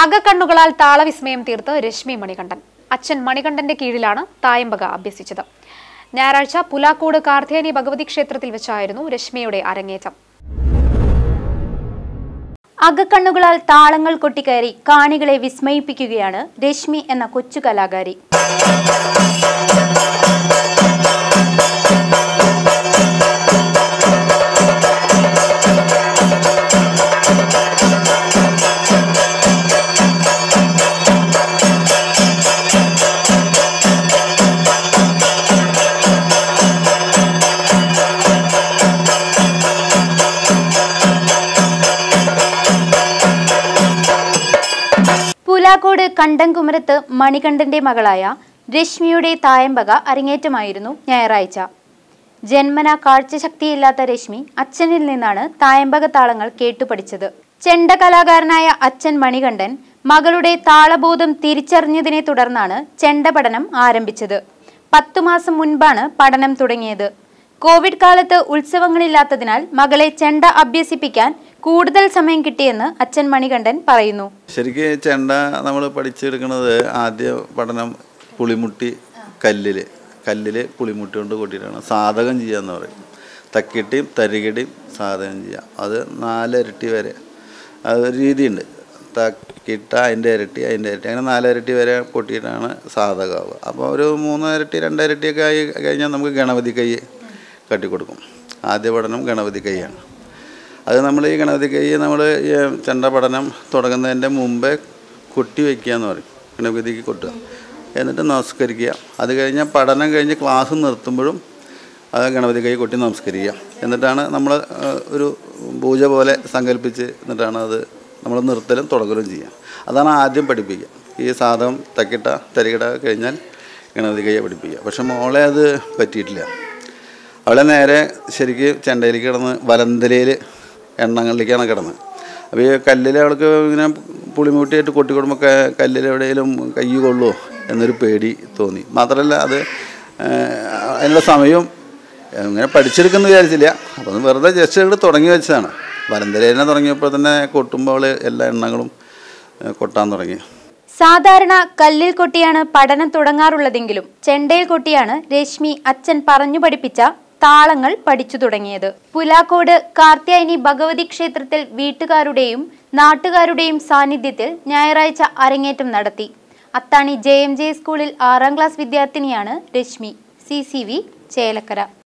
അകക്കണ്ണുകളാൽ താളവിസ്മയം തീർത്ത് രശ്മി മണികണ്ഠൻ അച്ഛൻ മണികണ്ഠന്റെ കീഴിലാണ് തായമ്പക അഭ്യസിച്ചത് ഞായറാഴ്ച പുലാക്കോട് കാർത്തിയാനി ഭഗവതി ക്ഷേത്രത്തിൽ വെച്ചായിരുന്നു രശ്മിയുടെ അരങ്ങേറ്റം അകക്കണ്ണുകളാൽ താളങ്ങൾ കൊട്ടിക്കയറി കാണികളെ വിസ്മയിപ്പിക്കുകയാണ് രശ്മി എന്ന കൊച്ചു കലാകാരി പുലാക്കോട് കണ്ടംകുമരത്ത് മണികണ്ഠന്റെ മകളായ രശ്മിയുടെ തായമ്പക അരങ്ങേറ്റമായിരുന്നു ഞായറാഴ്ച ജന്മന കാഴ്ചശക്തിയില്ലാത്ത രശ്മി അച്ഛനിൽ നിന്നാണ് തായമ്പക താളങ്ങൾ കേട്ടുപഠിച്ചത് ചെണ്ട കലാകാരനായ അച്ഛൻ മണികണ്ഠൻ മകളുടെ താളബോധം തിരിച്ചറിഞ്ഞതിനെ തുടർന്നാണ് ചെണ്ട പഠനം ആരംഭിച്ചത് പത്തു മാസം മുൻപാണ് പഠനം തുടങ്ങിയത് കോവിഡ് കാലത്ത് ഉത്സവങ്ങളില്ലാത്തതിനാൽ മകളെ ചെണ്ട അഭ്യസിപ്പിക്കാൻ കൂടുതൽ സമയം കിട്ടിയെന്ന് അച്ഛൻ മണികണ്ഠൻ പറയുന്നു ശരിക്കും ചെണ്ട നമ്മൾ പഠിച്ചെടുക്കുന്നത് ആദ്യ പഠനം പുളിമുട്ടി കല്ലിൽ കല്ലിൽ പുളിമുട്ടി കൊണ്ട് കൂട്ടിയിട്ടാണ് സാധകം ചെയ്യാന്ന് പറയും തക്കിട്ടിയും തരികിടിയും സാധകം ചെയ്യാം അത് നാലിരട്ടി വരെ അതൊരു രീതിയുണ്ട് തക്കിട്ട അതിൻ്റെ ഇരട്ടി അതിൻ്റെ ഇരട്ടി അങ്ങനെ നാലിരട്ടി വരെ കൊട്ടിയിട്ടാണ് സാധകമാവുക അപ്പോൾ ഒരു മൂന്ന് ഇരട്ടി രണ്ടിരട്ടിയൊക്കെ ആയി കഴിഞ്ഞാൽ നമുക്ക് ഗണപതി കൈ കട്ടിക്കൊടുക്കും ആദ്യ പഠനം ഗണപതി കൈയാണ് അത് നമ്മൾ ഈ ഗണപതി കൈ നമ്മൾ ഈ ചെണ്ട പഠനം തുടങ്ങുന്നതിൻ്റെ മുമ്പേ കൊട്ടി വയ്ക്കുക എന്ന് പറയും ഗണപതിക്ക് കൊട്ടുക എന്നിട്ട് നമസ്കരിക്കുക അത് കഴിഞ്ഞാൽ പഠനം കഴിഞ്ഞ് ക്ലാസ് നിർത്തുമ്പോഴും അത് ഗണപതി കൈ കൊട്ടി നമസ്കരിക്കുക എന്നിട്ടാണ് നമ്മൾ ഒരു പൂജ പോലെ സങ്കല്പിച്ച് എന്നിട്ടാണ് അത് നമ്മൾ നിർത്തലും തുടങ്ങലും ചെയ്യുക അതാണ് ആദ്യം പഠിപ്പിക്കുക ഈ സാധകം തക്കിട്ട തരികിട കഴിഞ്ഞാൽ ഗണപതി കൈയെ പഠിപ്പിക്കുക പക്ഷെ മോളെ അത് പറ്റിയിട്ടില്ല അവളെ നേരെ ശരിക്കും ചെണ്ടയിലേക്ക് കിടന്ന് വലന്തലയിൽ എണ്ണങ്ങളിലേക്കാണ് കിടന്നത് അപ്പോൾ ഈ കല്ലിൽ അവൾക്ക് ഇങ്ങനെ പുളിമൂട്ടിയായിട്ട് കൊട്ടിക്കൊടുമ്പോൾ കല്ലിൽ എവിടെയെങ്കിലും കൈ കൊള്ളുമോ എന്നൊരു പേടി തോന്നി മാത്രമല്ല അത് അതിനുള്ള സമയവും ഇങ്ങനെ പഠിച്ചെടുക്കുന്ന വിചാരിച്ചില്ല അപ്പോൾ അത് വെറുതെ ജസ്റ്റ് അങ്ങോട്ട് തുടങ്ങി വെച്ചതാണ് വലന്തലേനെ തുടങ്ങിയപ്പോൾ തന്നെ കൊട്ടുമ്പോൾ അവൾ എല്ലാ എണ്ണങ്ങളും ഏഹ്, കൊട്ടാൻ തുടങ്ങി സാധാരണ കല്ലിൽ കൊട്ടിയാണ് പഠനം തുടങ്ങാറുള്ളതെങ്കിലും ചെണ്ടയിൽ കൊട്ടിയാണ് രശ്മി അച്ഛൻ പറഞ്ഞു പഠിപ്പിച്ച താളങ്ങൾ പഠിച്ചു തുടങ്ങിയത് പുലാക്കോട് കാർത്യായനി ഭഗവതി ക്ഷേത്രത്തിൽ വീട്ടുകാരുടെയും നാട്ടുകാരുടെയും സാന്നിധ്യത്തിൽ ഞായറാഴ്ച അരങ്ങേറ്റം നടത്തി അത്താണി ജെ എം ജെ സ്കൂളിൽ ആറാം ക്ലാസ് വിദ്യാർത്ഥിനിയാണ് Rashmi C C V Chelakkara